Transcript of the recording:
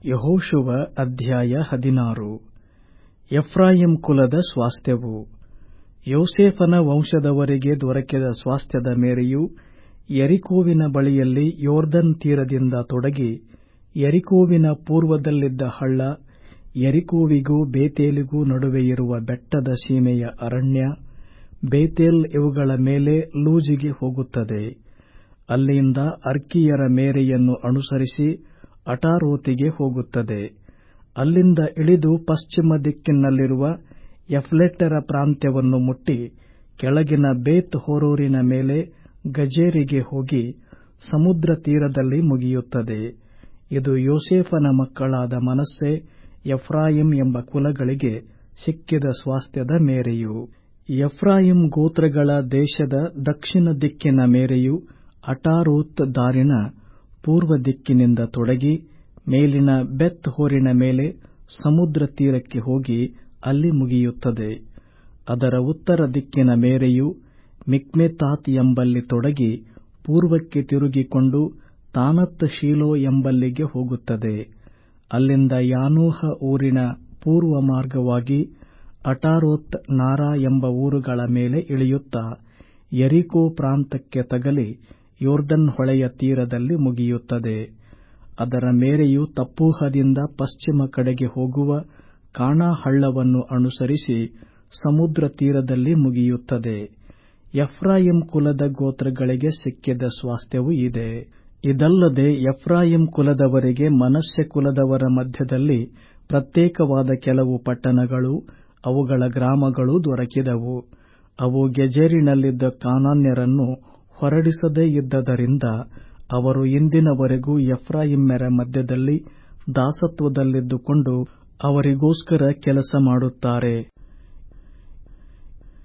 ಯೆಹೋಶುವ ಅಧ್ಯಾಯ ಹದಿನಾರು ಎಫ್ರಾಯೀಮ್ ಕುಲದ ಸ್ವಾಸ್ಥ್ಯವು ಯೋಸೇಫನ ವಂಶದವರಿಗೆ ದೊರಕಿದ ಸ್ವಾಸ್ಥ್ಯದ ಮೇರೆಯು ಯೆರಿಕೋವಿನ ಬಳಿಯಲ್ಲಿ ಯೊರ್ದನ್ ತೀರದಿಂದ ತೊಡಗಿ ಯೆರಿಕೋವಿನ ಪೂರ್ವದಲ್ಲಿದ್ದ ಹಳ್ಳ ಯೆರಿಕೋವಿಗೂ ಬೇತೇಲಿಗೂ ನಡುವೆಯಿರುವ ಬೆಟ್ಟದ ಸೀಮೆಯ ಅರಣ್ಯ ಬೇತೇಲ್ ಇವುಗಳ ಮೇಲೆ ಲೂಜಿಗೆ ಹೋಗುತ್ತದೆ ಅಲ್ಲಿಂದ ಅರ್ಕಿಯರ ಮೇರೆಯನ್ನು ಅನುಸರಿಸಿ ಅಟಾರೋತಿಗೆ ಹೋಗುತ್ತದೆ ಅಲ್ಲಿಂದ ಇಳಿದು ಪಶ್ಚಿಮ ದಿಕ್ಕಿನಲ್ಲಿರುವ ಯಫ್ಲೆಟರ ಪ್ರಾಂತ್ಯವನ್ನು ಮುಟ್ಟಿ ಕೆಳಗಿನ ಬೇತ್ ಹೋರೋರಿನ ಮೇಲೆ ಗಜೇರಿಗೆ ಹೋಗಿ ಸಮುದ್ರ ತೀರದಲ್ಲಿ ಮುಗಿಯುತ್ತದೆ ಇದು ಯೋಸೇಫನ ಮಕ್ಕಳಾದ ಮನಸ್ಸೆ ಎಫ್ರಾಯೀಮ್ ಎಂಬ ಕುಲಗಳಿಗೆ ಸಿಕ್ಕಿದ ಸ್ವಾಸ್ಥ್ಯದ ಮೇರೆಯು ಎಫ್ರಾಯೀಮ್ ಗೋತ್ರಗಳ ದೇಶದ ದಕ್ಷಿಣ ದಿಕ್ಕಿನ ಮೇರೆಯು ಅಟಾರೋತ್ ದಾರಿನ ಪೂರ್ವ ದಿಕ್ಕಿನಿಂದ ತೊಡಗಿ ಮೇಲಿನ ಬೆತ್ ಹೋರಿನ ಮೇಲೆ ಸಮುದ್ರ ತೀರಕ್ಕೆ ಹೋಗಿ ಅಲ್ಲಿ ಮುಗಿಯುತ್ತದೆ ಅದರ ಉತ್ತರ ದಿಕ್ಕಿನ ಮೇರೆಯು ಮಿಕ್ಮೆತಾತ್ ಎಂಬಲ್ಲಿ ತೊಡಗಿ ಪೂರ್ವಕ್ಕೆ ತಿರುಗಿಕೊಂಡು ತಾನತ್ ಶೀಲೋ ಎಂಬಲ್ಲಿಗೆ ಹೋಗುತ್ತದೆ ಅಲ್ಲಿಂದ ಯಾನೂಹ ಊರಿನ ಪೂರ್ವ ಮಾರ್ಗವಾಗಿ ಅಟಾರೋತ್ ನಾರಾ ಎಂಬ ಊರುಗಳ ಮೇಲೆ ಇಳಿಯುತ್ತಾ ಯೆರಿಕೋ ಪ್ರಾಂತಕ್ಕೆ ತಗಲಿ ಯೊರ್ದನ್ ಹೊಳೆಯ ತೀರದಲ್ಲಿ ಮುಗಿಯುತ್ತದೆ ಅದರ ಮೇರೆಯು ತಪ್ಪೂಹದಿಂದ ಪಶ್ಚಿಮ ಕಡೆಗೆ ಹೋಗುವ ಕಾಣಾ ಹಳ್ಳವನ್ನು ಅನುಸರಿಸಿ ಸಮುದ್ರ ತೀರದಲ್ಲಿ ಮುಗಿಯುತ್ತದೆ ಎಫ್ರಾಯೀಮ್ ಕುಲದ ಗೋತ್ರಗಳಿಗೆ ಸಿಕ್ಕಿದ ಸ್ವಾಸ್ಥ್ಯವು ಇದೆ ಇದಲ್ಲದೆ ಎಫ್ರಾಯೀಮ್ ಕುಲದವರಿಗೆ ಮನಸ್ಸೆ ಕುಲದವರ ಮಧ್ಯದಲ್ಲಿ ಪ್ರತ್ಯೇಕವಾದ ಕೆಲವು ಪಟ್ಟಣಗಳೂ ಅವುಗಳ ಗ್ರಾಮಗಳೂ ದೊರಕಿದವು ಅವು ಗೆಜೆರಿನಲ್ಲಿದ್ದ ಕಾನಾನ್ಯರನ್ನು ಹೊರಡಿಸದೇ ಇದ್ದದರಿಂದ ಅವರು ಇಂದಿನವರೆಗೂ ಎಫ್ರಾಯೀಮ್ಯರ ಮಧ್ಯದಲ್ಲಿ ದಾಸತ್ವದಲ್ಲಿದ್ದುಕೊಂಡು ಅವರಿಗೋಸ್ಕರ ಕೆಲಸ ಮಾಡುತ್ತಾರೆ